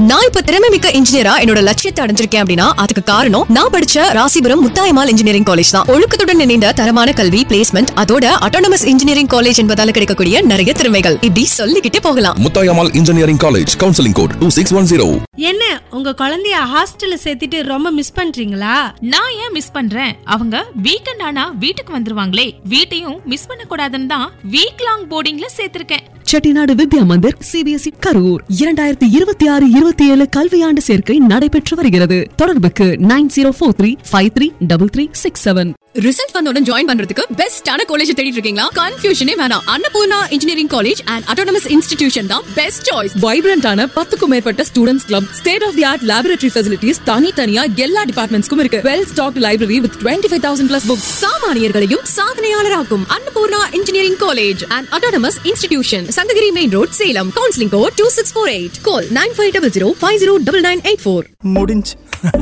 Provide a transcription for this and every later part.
நான் இப்ப திறமை மிக்க இன்ஜினியரா என்னோட லட்சியத்தை அடைஞ்சிருக்கேன் அப்படின்னா அதுக்கு காரணம் நான் படிச்ச ராசிபுரம் முத்தாயமால் இன்ஜினியரிங் காலேஜ் தான் ஒழுக்கத்துடன் இணைந்த தரமான கல்வி பிளேஸ்மெண்ட் அதோட அட்டானமஸ் இன்ஜினியரிங் காலேஜ் என்பதால கிடைக்கக்கூடிய நிறைய திறமைகள் இப்படி சொல்லிக்கிட்டே போகலாம் Muthayammal engineering college counselling code two six one zero என்ன உங்க குழந்தைய ஹாஸ்டல்ல சேர்த்துட்டு ரொம்ப மிஸ் பண்றீங்களா நான் ஏன் மிஸ் பண்றேன் அவங்க வீக்கெண்ட் ஆனா வீட்டுக்கு வந்துருவாங்களே வீட்டையும் மிஸ் பண்ண கூடாதுன்னு தான் வீக் லாங் போர்டிங்ல சேர்த்திருக்கேன் செட்டிநாடு வித்யா மந்திர் சிபிஎஸ்இ கரூர் இரண்டாயிரத்தி இருபத்தி ஆறு இருபத்தி ஏழு கல்வியாண்டு சேர்க்கை நடைபெற்று வருகிறது தொடர்புக்கு nine zero four three five three double three six seven result வந்தவுடன் ஜாயின் பண்றதுக்கு பெஸ்டான காலேஜ் தேடிட்டு இருக்கீங்களா கன்ஃபியூஷனே வேணாம் Annapoorna engineering college and autonomous institution தான் பெஸ்ட் சாய்ஸ் வைப்ரண்டான பத்துக்கும் மேற்பட்ட students club state of the art laboratory facilities தனித்தனியா எல்லா டிபார்ட்மெண்ட்ஸ்க்கும் இருக்கு well stock library with twenty five thousand plus books சாமானியர்களையும் சாதனையாளராக்கும் Annapoorna engineering college and autonomous institution Sankagiri main road Salem counselling code two six four eight call nine five double zero five zero double nine eight four முடிஞ்சு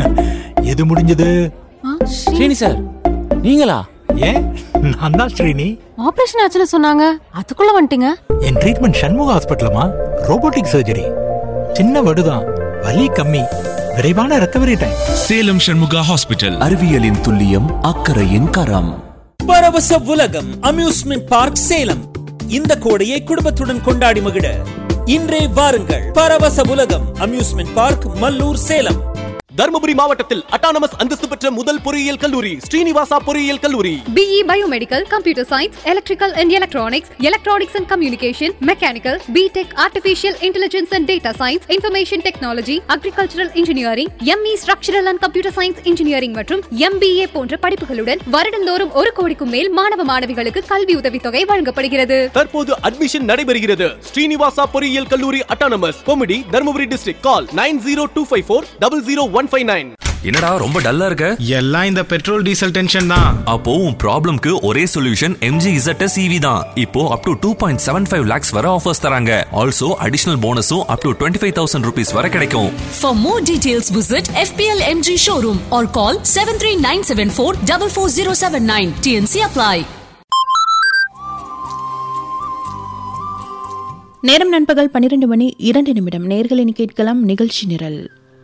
எது முடிஞ்சது Srini sir நீங்களா ஏன் நான் தான் Srini operation ஆச்சுன்னு சொன்னாங்க அதுக்குள்ள வந்துட்டீங்க என் ட்ரீட்மெண்ட் சண்முக ஹாஸ்பிட்டலமா ரோபோட்டிக் சர்ஜரி சின்ன வடுதான் வலி கம்மி விரைவான recovery time Salem Shanmuga hospital அறிவியலின் துல்லியம் அக்கறையின் கரம் பரவச உலகம் அம்யூஸ்மெண்ட் பார்க் சேலம் இந்த கோடையை குடும்பத்துடன் கொண்டாடி மகிழ இன்றே வாருங்கள் பரவச உலகம் அம்யூஸ்மெண்ட் பார்க் மல்லூர் சேலம் தருமபுரி மாவட்டத்தில் அட்டானமஸ் அந்தஸ்து பெற்ற முதல் பொறியியல் கல்லூரி ஸ்ரீனிவாசா பொறியியல் கல்லூரி BE biomedical computer science electrical and electronics electronics and communication mechanical BTech artificial intelligence and data science information technology agricultural engineering ME structural and computer science engineering மற்றும் எம்பிஏ போன்ற படிப்புகளுடன் வருடந்தோறும் ஒரு கோடிக்கும் மேல் மாணவ மாணவிகளுக்கு கல்வி உதவித்தொகை வழங்கப்படுகிறது தற்போது அட்மிஷன் நடைபெறுகிறது ஸ்ரீனிவாசா பொறியியல் கல்லூரி அட்டானமஸ் கொமிடி Dharmapuri district call nine zero two five four double zero one five nine என்னடா ரொம்ப டல்லா இருக்க எல்லாம் இந்த பெட்ரோல் டீசல் டென்ஷன் தான் அப்போ உன் ப்ராப்ளம்க்கு ஒரே சொல்யூஷன் எம்ஜி இசட் சிவி தான் இப்போ up to two point seven five lakhs வர ஆஃபர்ஸ் தராங்க ஆல்சோ அடிஷனல் போனஸும் up to twenty five thousand rupees வர கிடைக்கும் For more details, visit FPL MG showroom or call 73974 44079. TNC apply. நேரம் நண்பகல் பன்னிரண்டு மணி இரண்டு நிமிடம் நேர்களின் கேட்கலாம் நிகழ்ச்சி நிரல்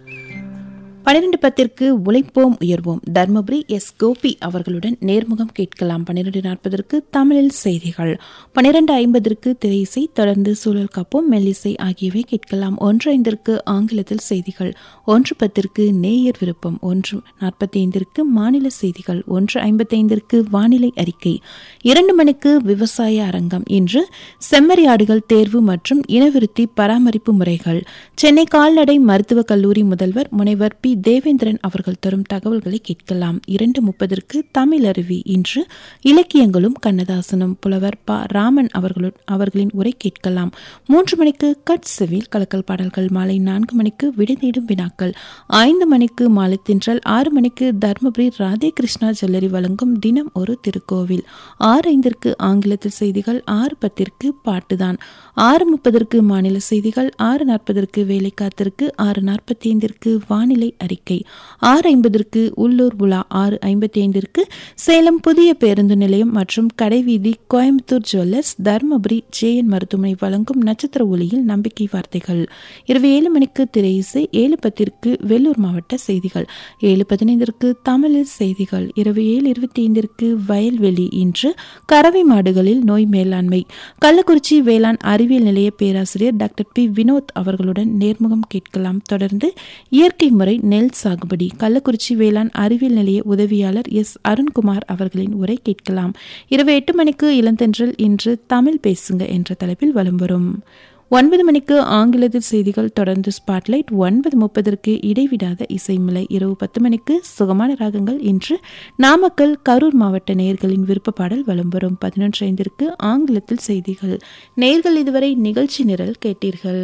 பன்னிரண்டு பத்திற்கு உழைப்போம் உயர்வோம் தர்மபுரி எஸ் கோபி அவர்களுடன் நேர்முகம் கேட்கலாம் பன்னிரண்டு நாற்பதற்கு தமிழில் செய்திகள் பன்னிரண்டு ஐம்பதற்கு திரையிசை தொடர்ந்து சூழல் காப்போம் மெல்லிசை ஆகியவை கேட்கலாம் ஒன்று ஐந்திற்கு ஆங்கிலத்தில் செய்திகள் ஒன்று பத்திற்கு நேயர் விருப்பம் ஒன்று நாற்பத்தி ஐந்திற்கு மாநில செய்திகள் ஒன்று ஐம்பத்தைந்திற்கு வானிலை அறிக்கை இரண்டு மணிக்கு விவசாய அரங்கம் இன்று செம்மறி ஆடுகள் தேர்வு மற்றும் இனவிருத்தி பராமரிப்பு முறைகள் சென்னை கால்நடை மருத்துவக் கல்லூரி முதல்வர் முனைவர் பி தேவேந்திரன் அவர்கள் தரும் தகவல்களை கேட்கலாம் இரண்டு முப்பதற்கு தமிழ் அருவி இன்று இலக்கியங்களும் கண்ணதாசனும் புலவர் ப ராமன் அவர்களு அவர்களின் உரை கேட்கலாம் மூன்று மணிக்கு கட் செவில் கலக்கல் பாடல்கள் மாலை நான்கு மணிக்கு விடைநீடும் வினாக்கள் ஐந்து மணிக்கு மாலை தின்றல் ஆறு மணிக்கு தர்மபுரி ராதே கிருஷ்ணா ஜுவல்லரி வழங்கும் தினம் ஒரு திருக்கோவில் ஆறு ஐந்திற்கு ஆங்கிலத்தில் செய்திகள் ஆறு பத்திற்கு பாட்டுதான் ஆறு முப்பதற்கு மாநில செய்திகள் ஆறு நாற்பதற்கு வேலை காத்திற்கு ஆறு நாற்பத்தி ஐந்திற்கு வானிலை அறிக்கை ஆறு ஐம்பதற்கு உள்ளூர் உலா ஆறு ஐம்பத்தி ஐந்திற்கு சேலம் புதிய பேருந்து நிலையம் மற்றும் கடைவீதி கோயம்புத்தூர் ஜுவல்லர்ஸ் தருமபுரி ஜேஎன் மருத்துவமனை வழங்கும் நட்சத்திர ஒளியில் நம்பிக்கை வார்த்தைகள் இரவு ஏழு மணிக்கு திரை இசை ஏழு பத்திற்கு வெள்ளூர் மாவட்ட செய்திகள் ஏழு பதினைந்திற்கு தமிழில் செய்திகள் இரவு ஏழு இருபத்தி ஐந்திற்கு வயல்வெளி இன்று கறவை மாடுகளில் நோய் மேலாண்மை கள்ளக்குறிச்சி வேளாண் அறிவியல் நிலைய பேராசிரியர் டாக்டர் பி வினோத் அவர்களுடன் நேர்முகம் கேட்கலாம் தொடர்ந்து இயற்கை முறை நெல் சாகுபடி கள்ளக்குறிச்சி வேளாண் அறிவியல் நிலைய உதவியாளர் எஸ் அருண்குமார் அவர்களின் உரை கேட்கலாம் இரவு எட்டு மணிக்கு இளந்தென்றல் இன்று தமிழ் பேசுங்க என்ற தலைப்பில் வலம் வரும் ஒன்பது மணிக்கு ஆங்கிலத்தில் செய்திகள் தொடர்ந்து ஸ்பாட்லைட் ஒன்பது முப்பதற்கு இடைவிடாத இசைமலை இரவு பத்து மணிக்கு சுகமான ராகங்கள் இன்று நாமக்கல் கரூர் மாவட்ட நேயர்களின் விருப்ப பாடல் வலம் வரும் பதினொன்று ஐந்திற்கு ஆங்கிலத்தில் செய்திகள் நேர்கள் இதுவரை நிகழ்ச்சி நிரல் கேட்டீர்கள்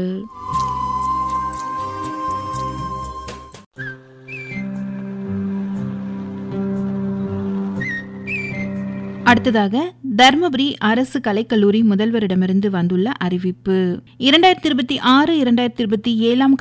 அடுத்ததாக தர்மபுரி அரசு கலைக்கல்லூரி முதல்வரிடமிருந்து வந்துள்ள அறிவிப்பு இரண்டாயிரத்தி இருபத்தி ஆறு இரண்டாயிரத்தி இருபத்தி ஏழாம்